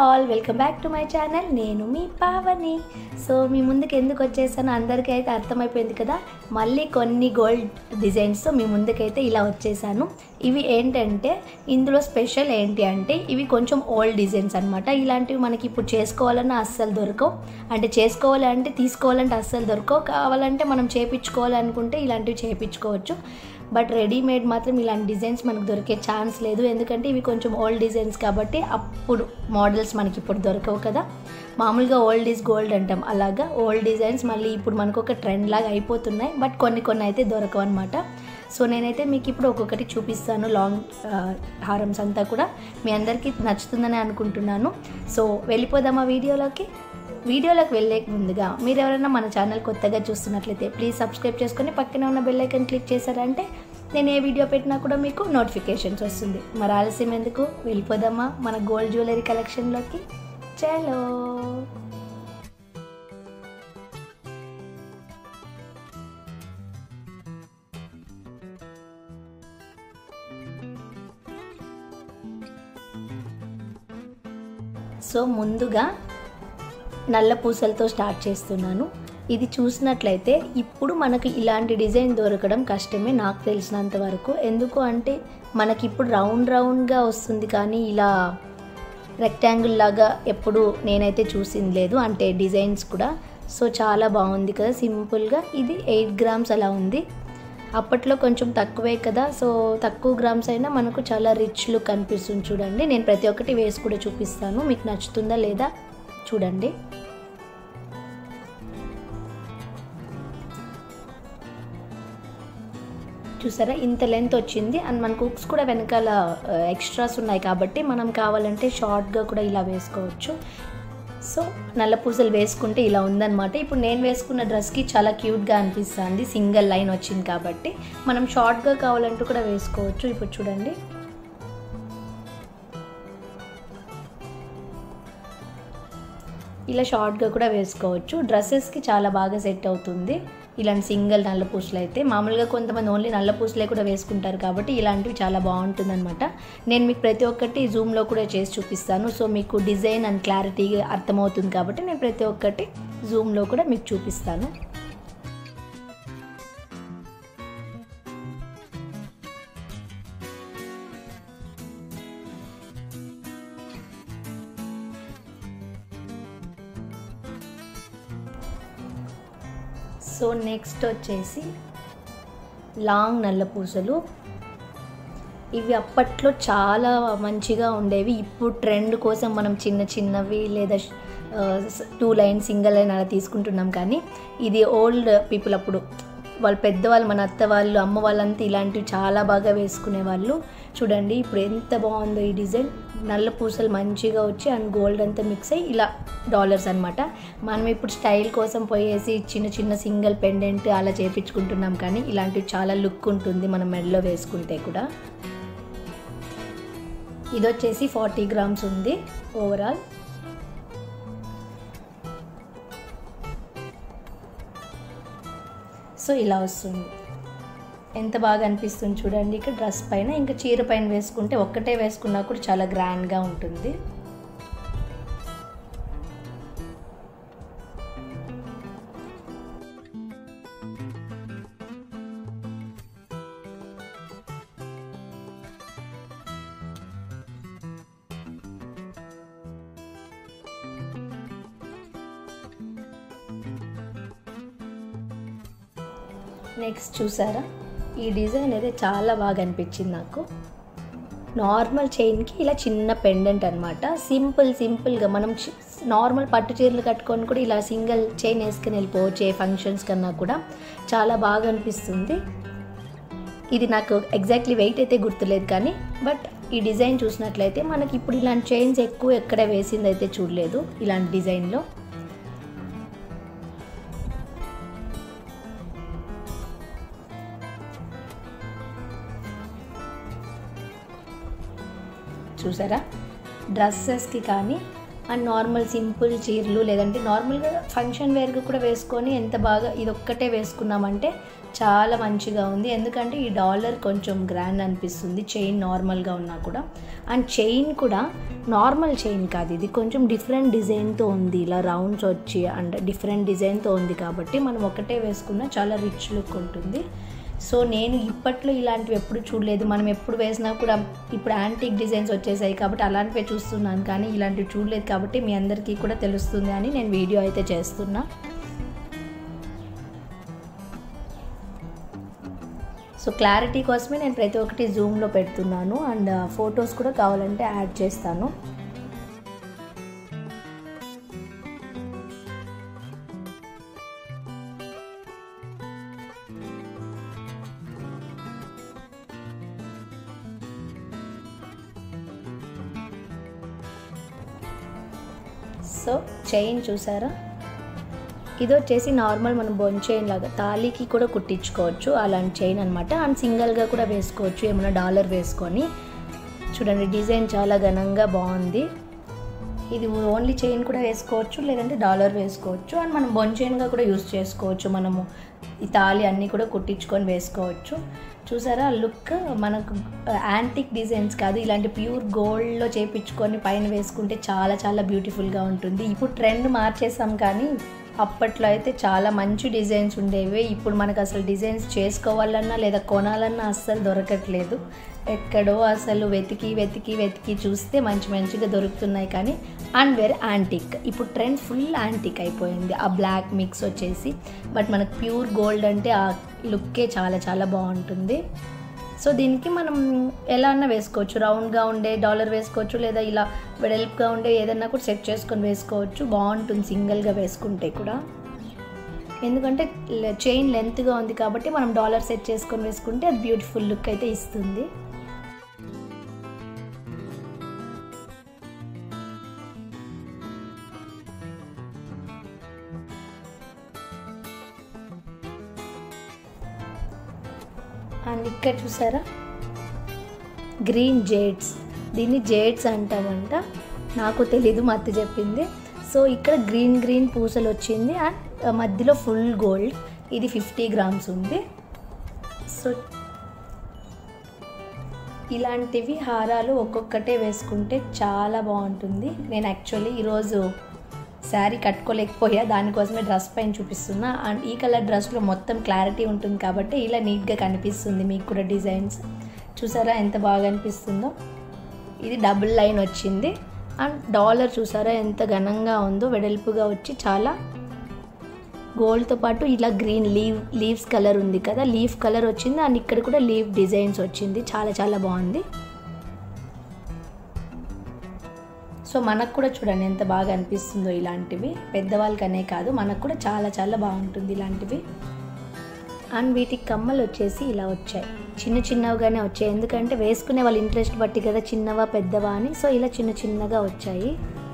all welcome back to my channel నేను మీ Pavani so మీ ముందుకు ఎందుకు వచ్చేసానో అందరికీ అయితే అర్థమైపోయింది కదా మళ్ళీ కొన్ని గోల్డ్ డిజైన్స్తో మీ ముందుకైతే ఇలా వచ్చేసాను ఇవి ఏంటంటే ఇందులో స్పెషల్ ఏంటి అంటే ఇవి కొంచెం ఓల్డ్ డిజైన్స్ అనమాట ఇలాంటివి మనకి ఇప్పుడు చేసుకోవాలన్నా అస్సలు దొరకవు అంటే చేసుకోవాలంటే తీసుకోవాలంటే అస్సలు దొరకవు కావాలంటే మనం చేపించుకోవాలనుకుంటే ఇలాంటివి చేపించుకోవచ్చు బట్ రెడీమేడ్ మాత్రం ఇలాంటి డిజైన్స్ మనకు దొరికే ఛాన్స్ లేదు ఎందుకంటే ఇవి కొంచెం ఓల్డ్ డిజైన్స్ కాబట్టి అప్పుడు మోడల్స్ మనకి ఇప్పుడు దొరకవు కదా మామూలుగా ఓల్డ్ ఈజ్ గోల్డ్ అంటాం అలాగా ఓల్డ్ డిజైన్స్ మళ్ళీ ఇప్పుడు మనకు ఒక ట్రెండ్ లాగా అయిపోతున్నాయి బట్ కొన్ని కొన్ని అయితే దొరకవు అనమాట సో నేనైతే మీకు ఇప్పుడు ఒక్కొక్కటి చూపిస్తాను లాంగ్ హారమ్స్ అంతా కూడా మీ అందరికీ నచ్చుతుందని అనుకుంటున్నాను సో వెళ్ళిపోదామా వీడియోలోకి వీడియోలోకి వెళ్ళే ముందుగా మీరు ఎవరైనా మన ఛానల్ కొత్తగా చూస్తున్నట్లయితే ప్లీజ్ సబ్స్క్రైబ్ చేసుకొని పక్కనే ఉన్న బెల్ ఐకన్ క్లిక్ చేశారంటే నేను ఏ వీడియో పెట్టినా కూడా మీకు నోటిఫికేషన్స్ వస్తుంది మరి ఆలస్యం ఎందుకు వెళ్ళిపోదామా మన గోల్డ్ జ్యువెలరీ కలెక్షన్లోకి చలో సో ముందుగా నల్ల పూసలతో స్టార్ట్ చేస్తున్నాను ఇది చూసినట్లయితే ఇప్పుడు మనకు ఇలాంటి డిజైన్ దొరకడం కష్టమే నాకు తెలిసినంత వరకు ఎందుకు అంటే మనకి ఇప్పుడు రౌండ్ రౌండ్గా వస్తుంది కానీ ఇలా రెక్టాంగిల్ లాగా ఎప్పుడు నేనైతే చూసింది లేదు అంటే డిజైన్స్ కూడా సో చాలా బాగుంది కదా సింపుల్గా ఇది ఎయిట్ గ్రామ్స్ అలా ఉంది అప్పట్లో కొంచెం తక్కువే కదా సో తక్కువ గ్రామ్స్ అయినా మనకు చాలా రిచ్ లుక్ అనిపిస్తుంది చూడండి నేను ప్రతి ఒక్కటి వేసి కూడా చూపిస్తాను మీకు నచ్చుతుందా లేదా చూడండి చూసారా ఇంత లెంత్ వచ్చింది అండ్ మన కుక్స్ కూడా వెనకాల ఎక్స్ట్రాస్ ఉన్నాయి కాబట్టి మనం కావాలంటే షార్ట్గా కూడా ఇలా వేసుకోవచ్చు సో నల్ల పూసలు వేసుకుంటే ఇలా ఉందన్నమాట ఇప్పుడు నేను వేసుకున్న డ్రెస్కి చాలా క్యూట్గా అనిపిస్తుంది సింగిల్ లైన్ వచ్చింది కాబట్టి మనం షార్ట్గా కావాలంటూ కూడా వేసుకోవచ్చు ఇప్పుడు చూడండి ఇలా షార్ట్గా కూడా వేసుకోవచ్చు డ్రెస్సెస్కి చాలా బాగా సెట్ అవుతుంది ఇలాంటి సింగిల్ నల్ల పూసలు అయితే మామూలుగా కొంతమంది ఓన్లీ నల్ల పూసలే కూడా వేసుకుంటారు కాబట్టి ఇలాంటివి చాలా బాగుంటుంది అనమాట నేను మీకు ప్రతి ఒక్కటి జూమ్లో కూడా చేసి చూపిస్తాను సో మీకు డిజైన్ అండ్ క్లారిటీగా అర్థమవుతుంది కాబట్టి నేను ప్రతి ఒక్కటి జూమ్లో కూడా మీకు చూపిస్తాను సో నెక్స్ట్ వచ్చేసి లాంగ్ నల్ల పూసలు ఇవి అప్పట్లో చాలా మంచిగా ఉండేవి ఇప్పుడు ట్రెండ్ కోసం మనం చిన్న చిన్నవి లేదా టూ లైన్ సింగిల్ లైన్ అలా తీసుకుంటున్నాం కానీ ఇది ఓల్డ్ పీపుల్ అప్పుడు వాళ్ళ పెద్దవాళ్ళు మన అత్త వాళ్ళు అమ్మ వాళ్ళంతా ఇలాంటివి చాలా బాగా వేసుకునేవాళ్ళు చూడండి ఇప్పుడు ఎంత బాగుందో ఈ డిజైన్ నల్ల పూసలు మంచిగా వచ్చి అండ్ గోల్డ్ అంతా మిక్స్ అయ్యి ఇలా డాలర్స్ అనమాట మనం ఇప్పుడు స్టైల్ కోసం పోయేసి చిన్న చిన్న సింగిల్ పెండెంట్ అలా చేపించుకుంటున్నాం కానీ ఇలాంటివి చాలా లుక్ ఉంటుంది మనం మెడలో వేసుకుంటే కూడా ఇది వచ్చేసి ఫార్టీ గ్రామ్స్ ఉంది ఓవరాల్ సో ఇలా వస్తుంది ఎంత బాగా అనిపిస్తుంది చూడండి ఇక్కడ డ్రెస్ పైన ఇంకా చీర పైన వేసుకుంటే ఒక్కటే వేసుకున్నా కూడా చాలా గ్రాండ్గా ఉంటుంది నెక్స్ట్ చూసారా ఈ డిజైన్ అయితే చాలా బాగా అనిపించింది నాకు నార్మల్ చైన్కి ఇలా చిన్న పెండెంట్ అనమాట సింపుల్ సింపుల్గా మనం నార్మల్ పట్టు చీరలు కట్టుకొని కూడా ఇలా సింగిల్ చైన్ వేసుకుని వెళ్ళిపోవచ్చు ఏ ఫంక్షన్స్ కన్నా కూడా చాలా బాగా అనిపిస్తుంది ఇది నాకు ఎగ్జాక్ట్లీ వెయిట్ అయితే గుర్తులేదు కానీ బట్ ఈ డిజైన్ చూసినట్లయితే మనకి ఇప్పుడు ఇలాంటి చైన్స్ ఎక్కువ ఎక్కడ వేసింది అయితే చూడలేదు ఇలాంటి డిజైన్లో చూసారా డ్రెస్సెస్కి కానీ అండ్ నార్మల్ సింపుల్ చీరలు లేదంటే నార్మల్గా ఫంక్షన్ వేర్గా కూడా వేసుకొని ఎంత బాగా ఇది ఒక్కటే వేసుకున్నామంటే చాలా మంచిగా ఉంది ఎందుకంటే ఈ డాలర్ కొంచెం గ్రాండ్ అనిపిస్తుంది చైన్ నార్మల్గా ఉన్నా కూడా అండ్ చైన్ కూడా నార్మల్ చైన్ కాదు ఇది కొంచెం డిఫరెంట్ డిజైన్తో ఉంది ఇలా రౌండ్స్ వచ్చి అండ్ డిఫరెంట్ డిజైన్తో ఉంది కాబట్టి మనం ఒకటే వేసుకున్నా చాలా రిచ్ లుక్ ఉంటుంది సో నేను ఇప్పట్లో ఇలాంటివి ఎప్పుడు చూడలేదు మనం ఎప్పుడు వేసినా కూడా ఇప్పుడు యాంటిక్ డిజైన్స్ వచ్చేసాయి కాబట్టి అలాంటివే చూస్తున్నాను కానీ ఇలాంటివి చూడలేదు కాబట్టి మీ అందరికీ కూడా తెలుస్తుంది అని నేను వీడియో అయితే చేస్తున్నా సో క్లారిటీ కోసమే నేను ప్రతి ఒక్కటి జూమ్లో పెడుతున్నాను అండ్ ఫొటోస్ కూడా కావాలంటే యాడ్ చేస్తాను సో చైన్ చూసారా ఇది వచ్చేసి నార్మల్ మనం బొన్ చైన్ లాగా తాళికి కూడా కుట్టించుకోవచ్చు అలాంటి చైన్ అనమాట అండ్ సింగిల్గా కూడా వేసుకోవచ్చు ఏమైనా డాలర్ వేసుకొని చూడండి డిజైన్ చాలా ఘనంగా బాగుంది ఇది ఓన్లీ చైన్ కూడా వేసుకోవచ్చు లేదంటే డాలర్ వేసుకోవచ్చు అండ్ మనం బొన్ చైన్గా కూడా యూస్ చేసుకోవచ్చు మనము ఈ తాళి అన్నీ కూడా కుట్టించుకొని వేసుకోవచ్చు చూసారా లుక్ మనకు యాంటిక్ డిజైన్స్ కాదు ఇలాంటి ప్యూర్ గోల్డ్లో చేపించుకొని పైన వేసుకుంటే చాలా చాలా బ్యూటిఫుల్గా ఉంటుంది ఇప్పుడు ట్రెండ్ మార్చేసాం కానీ అప్పట్లో అయితే చాలా మంచి డిజైన్స్ ఉండేవి ఇప్పుడు మనకు అసలు డిజైన్స్ చేసుకోవాలన్నా లేదా కొనాలన్నా అస్సలు దొరకట్లేదు ఎక్కడో అసలు వెతికి వెతికి వెతికి చూస్తే మంచి మంచిగా దొరుకుతున్నాయి కానీ అండ్ వేరే యాంటిక్ ఇప్పుడు ట్రెండ్ ఫుల్ యాంటిక్ అయిపోయింది ఆ బ్లాక్ మిక్స్ వచ్చేసి బట్ మనకు ప్యూర్ గోల్డ్ అంటే ఆ లుక్కే చాలా చాలా బాగుంటుంది సో దీనికి మనం ఎలా అన్నా వేసుకోవచ్చు రౌండ్గా ఉండే డాలర్ వేసుకోవచ్చు లేదా ఇలా వెడల్పుగా ఉండే ఏదన్నా కూడా సెట్ చేసుకొని వేసుకోవచ్చు బాగుంటుంది సింగిల్గా వేసుకుంటే కూడా ఎందుకంటే చైన్ లెంత్గా ఉంది కాబట్టి మనం డాలర్ సెట్ చేసుకొని వేసుకుంటే అది బ్యూటిఫుల్ లుక్ అయితే ఇస్తుంది అండ్ ఇక్కడ చూసారా గ్రీన్ జేడ్స్ దీన్ని జేడ్స్ అంటామంట నాకు తెలీదు మా అత్త చెప్పింది సో ఇక్కడ గ్రీన్ గ్రీన్ పూసలు వచ్చింది అండ్ మధ్యలో ఫుల్ గోల్డ్ ఇది ఫిఫ్టీ గ్రామ్స్ ఉంది సో ఇలాంటివి హారాలు ఒక్కొక్కటే వేసుకుంటే చాలా బాగుంటుంది నేను యాక్చువల్లీ ఈరోజు శారీ కట్టుకోలేకపోయా దానికోసమే డ్రెస్ పైన చూపిస్తున్నా అండ్ ఈ కలర్ డ్రెస్లో మొత్తం క్లారిటీ ఉంటుంది కాబట్టి ఇలా నీట్గా కనిపిస్తుంది మీకు కూడా డిజైన్స్ చూసారా ఎంత బాగా అనిపిస్తుందో ఇది డబుల్ లైన్ వచ్చింది అండ్ డాలర్ చూసారా ఎంత ఘనంగా ఉందో వెడల్పుగా వచ్చి చాలా గోల్డ్తో పాటు ఇలా గ్రీన్ లీవ్ లీవ్స్ కలర్ ఉంది కదా లీఫ్ కలర్ వచ్చింది అండ్ ఇక్కడ కూడా లీవ్ డిజైన్స్ వచ్చింది చాలా చాలా బాగుంది సో మనకు కూడా చూడండి ఎంత బాగా అనిపిస్తుందో ఇలాంటివి పెద్దవాళ్ళకనే కాదు మనకు కూడా చాలా చాలా బాగుంటుంది ఇలాంటివి అండ్ వీటికి కమ్మలు వచ్చేసి ఇలా వచ్చాయి చిన్న చిన్నవిగానే వచ్చాయి ఎందుకంటే వేసుకునే వాళ్ళ ఇంట్రెస్ట్ బట్టి కదా చిన్నవా పెద్దవా అని సో ఇలా చిన్న చిన్నగా వచ్చాయి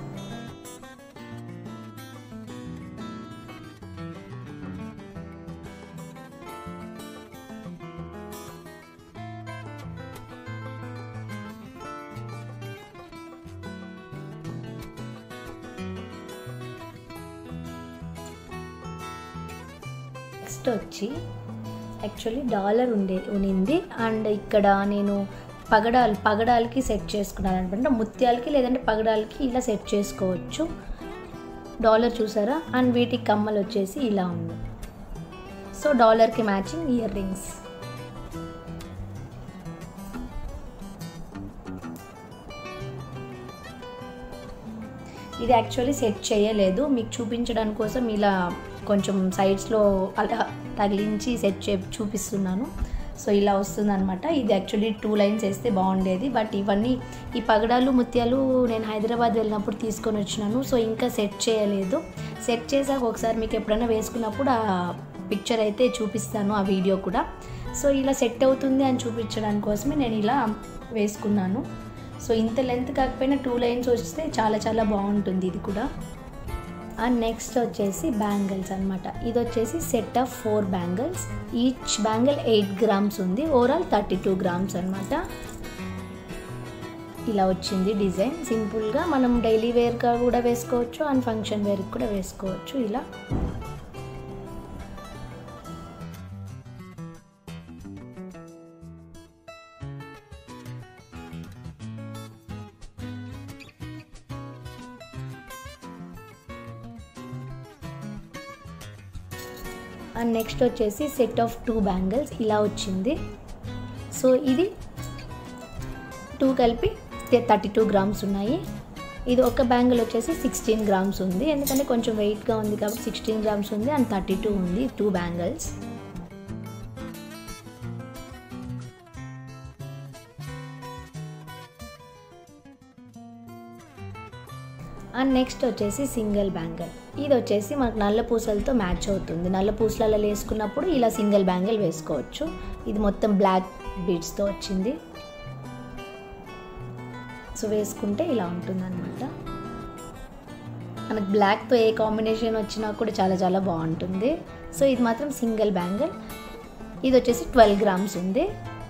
నెక్స్ట్ వచ్చి యాక్చువల్లీ డాలర్ ఉండే ఉనింది అండ్ ఇక్కడ నేను పగడాలు పగడాలకి సెట్ చేసుకున్నాను అనమాట ముత్యాలకి లేదంటే పగడాలకి ఇలా సెట్ చేసుకోవచ్చు డాలర్ చూసారా అండ్ వీటికి కమ్మలు వచ్చేసి ఇలా ఉంది సో డాలర్కి మ్యాచింగ్ ఇయర్ రింగ్స్ ఇది యాక్చువల్లీ సెట్ చేయలేదు మీకు చూపించడానికి కోసం ఇలా కొంచెం సైడ్స్లో అలా తగిలించి సెట్ చే చూపిస్తున్నాను సో ఇలా వస్తుంది అనమాట ఇది యాక్చువల్లీ టూ లైన్స్ వేస్తే బాగుండేది బట్ ఇవన్నీ ఈ పగడాలు ముత్యాలు నేను హైదరాబాద్ వెళ్ళినప్పుడు తీసుకొని వచ్చినాను సో ఇంకా సెట్ చేయలేదు సెట్ చేసాక ఒకసారి మీకు ఎప్పుడైనా వేసుకున్నప్పుడు ఆ పిక్చర్ అయితే చూపిస్తాను ఆ వీడియో కూడా సో ఇలా సెట్ అవుతుంది అని చూపించడానికి కోసమే నేను ఇలా వేసుకున్నాను సో ఇంత లెంత్ కాకపోయినా టూ లైన్స్ వస్తే చాలా చాలా బాగుంటుంది ఇది కూడా అండ్ నెక్స్ట్ వచ్చేసి బ్యాంగిల్స్ అనమాట ఇది వచ్చేసి set of four bangles each bangle eight grams ఉంది ఓవరాల్ థర్టీ టూ గ్రామ్స్ అనమాట ఇలా వచ్చింది డిజైన్ సింపుల్గా మనం డైలీ వేర్గా కూడా వేసుకోవచ్చు అండ్ ఫంక్షన్ వేర్కి కూడా వేసుకోవచ్చు ఇలా అండ్ నెక్స్ట్ వచ్చేసి సెట్ ఆఫ్ టూ బ్యాంగిల్స్ ఇలా వచ్చింది సో ఇది టూ కలిపి థర్టీ టూ గ్రామ్స్ ఉన్నాయి ఇది ఒక బ్యాంగిల్ వచ్చేసి సిక్స్టీన్ గ్రామ్స్ ఉంది ఎందుకంటే కొంచెం వెయిట్గా ఉంది కాబట్టి సిక్స్టీన్ గ్రామ్స్ ఉంది అండ్ థర్టీ టూ ఉంది టూ బ్యాంగిల్స్ అండ్ నెక్స్ట్ వచ్చేసి సింగిల్ బ్యాంగిల్ ఇది వచ్చేసి మనకు నల్ల పూసలతో మ్యాచ్ అవుతుంది నల్ల పూసలలో వేసుకున్నప్పుడు ఇలా సింగిల్ బ్యాంగిల్ వేసుకోవచ్చు ఇది మొత్తం బ్లాక్ బీడ్స్తో వచ్చింది సో వేసుకుంటే ఇలా ఉంటుందన్నమాట మనకు బ్లాక్తో ఏ కాంబినేషన్ వచ్చినా కూడా చాలా చాలా బాగుంటుంది సో ఇది మాత్రం సింగిల్ బ్యాంగిల్ ఇది వచ్చేసి ట్వెల్వ్ గ్రామ్స్ ఉంది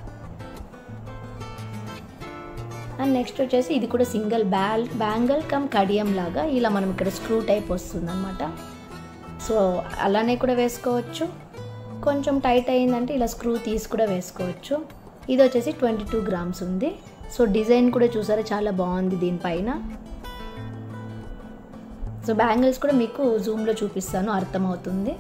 అండ్ నెక్స్ట్ వచ్చేసి ఇది కూడా సింగిల్ బ్యాల్ బ్యాంగిల్ కమ్ కడియం లాగా ఇలా మనం ఇక్కడ స్క్రూ టైప్ వస్తుంది అనమాట సో అలానే కూడా వేసుకోవచ్చు కొంచెం టైట్ అయిందంటే ఇలా స్క్రూ తీసి కూడా వేసుకోవచ్చు ఇది వచ్చేసి ట్వంటీ టూ గ్రామ్స్ ఉంది సో డిజైన్ కూడా చూసారా చాలా బాగుంది దీనిపైన సో బ్యాంగిల్స్ కూడా మీకు జూమ్లో చూపిస్తాను అర్థమవుతుంది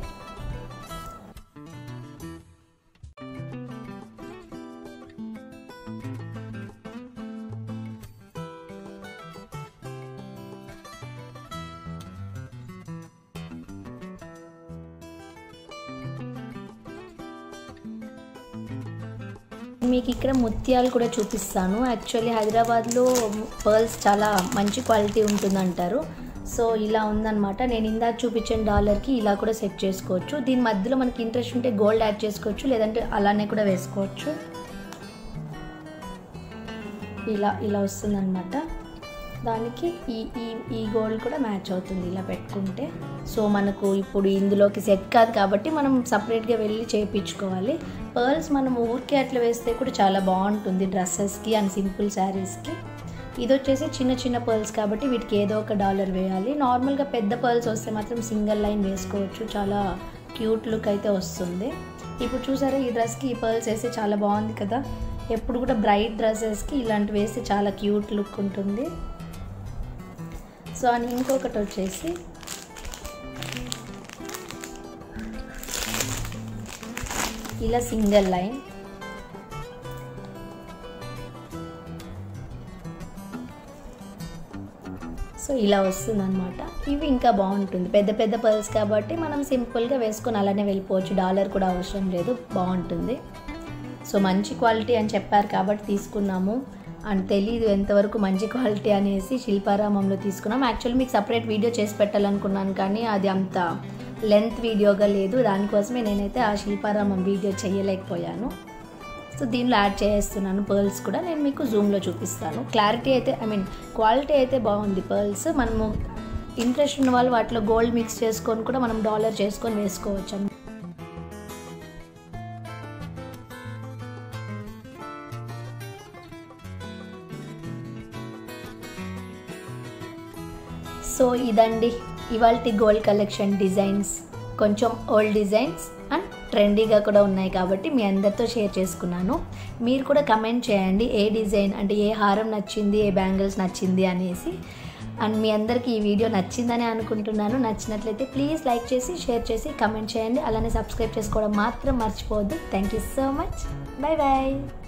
మీకు ఇక్కడ ముత్యాలు కూడా చూపిస్తాను యాక్చువల్లీ హైదరాబాద్లో పర్ల్స్ చాలా మంచి క్వాలిటీ ఉంటుందంటారు సో ఇలా ఉందన్నమాట నేను ఇందాక చూపించిన డాలర్కి ఇలా కూడా సెట్ చేసుకోవచ్చు దీని మధ్యలో మనకి ఇంట్రెస్ట్ ఉంటే గోల్డ్ యాడ్ చేసుకోవచ్చు లేదంటే అలానే కూడా వేసుకోవచ్చు ఇలా ఇలా వస్తుందన్నమాట దానికి ఈ ఈ ఈ గోల్డ్ కూడా మ్యాచ్ అవుతుంది ఇలా పెట్టుకుంటే సో మనకు ఇప్పుడు ఇందులోకి సెట్ కాదు కాబట్టి మనం సపరేట్గా వెళ్ళి చేయించుకోవాలి పర్ల్స్ మనం ఊరికే అట్లా వేస్తే కూడా చాలా బాగుంటుంది డ్రెస్సెస్కి అండ్ సింపుల్ శారీస్కి ఇది వచ్చేసి చిన్న చిన్న పర్ల్స్ కాబట్టి వీటికి ఏదో ఒక డాలర్ వేయాలి నార్మల్గా పెద్ద పర్ల్స్ వస్తే మాత్రం సింగిల్ లైన్ వేసుకోవచ్చు చాలా క్యూట్ లుక్ అయితే వస్తుంది ఇప్పుడు చూసారా ఈ డ్రెస్కి ఈ పర్ల్స్ వేస్తే చాలా బాగుంది కదా ఎప్పుడు కూడా బ్రైట్ డ్రెస్సెస్కి ఇలాంటివి వేస్తే చాలా క్యూట్ లుక్ ఉంటుంది సో అని ఇంకొకటి వచ్చేసి ఇలా సింగిల్ లైన్ సో ఇలా వస్తుంది అనమాట ఇవి ఇంకా బాగుంటుంది పెద్ద పెద్ద పర్ల్స్ కాబట్టి మనం సింపుల్గా వేసుకొని అలానే వెళ్ళిపోవచ్చు డాలర్ కూడా అవసరం లేదు బాగుంటుంది సో మంచి క్వాలిటీ అని చెప్పారు కాబట్టి తీసుకున్నాము అండ్ తెలీదు ఎంతవరకు మంచి క్వాలిటీ అనేసి శిల్పారామంలో తీసుకున్నాం యాక్చువల్లీ మీకు సపరేట్ వీడియో చేసి పెట్టాలనుకున్నాను కానీ అది అంత లెంత్ వీడియోగా లేదు దానికోసమే నేనైతే ఆ శిల్పారామం వీడియో చేయలేకపోయాను సో దీనిలో యాడ్ చేస్తున్నాను పర్ల్స్ కూడా నేను మీకు జూమ్లో చూపిస్తాను క్లారిటీ అయితే ఐ మీన్ క్వాలిటీ అయితే బాగుంది పర్ల్స్ మనము ఇంట్రెస్ట్ ఉన్న వాళ్ళు వాటిలో గోల్డ్ మిక్స్ చేసుకొని కూడా మనం డాలర్ చేసుకొని వేసుకోవచ్చు సో ఇదండి ఇవాళ గోల్డ్ కలెక్షన్ డిజైన్స్ కొంచెం ఓల్డ్ డిజైన్స్ అండ్ ట్రెండీగా కూడా ఉన్నాయి కాబట్టి మీ అందరితో షేర్ చేసుకున్నాను మీరు కూడా కమెంట్ చేయండి ఏ డిజైన్ అంటే ఏ హారం నచ్చింది ఏ బ్యాంగిల్స్ నచ్చింది అనేసి అండ్ మీ అందరికీ ఈ వీడియో నచ్చిందని అనుకుంటున్నాను నచ్చినట్లయితే ప్లీజ్ లైక్ చేసి షేర్ చేసి కమెంట్ చేయండి అలానే సబ్స్క్రైబ్ చేసుకోవడం మాత్రం మర్చిపోవద్దు thank you so much bye bye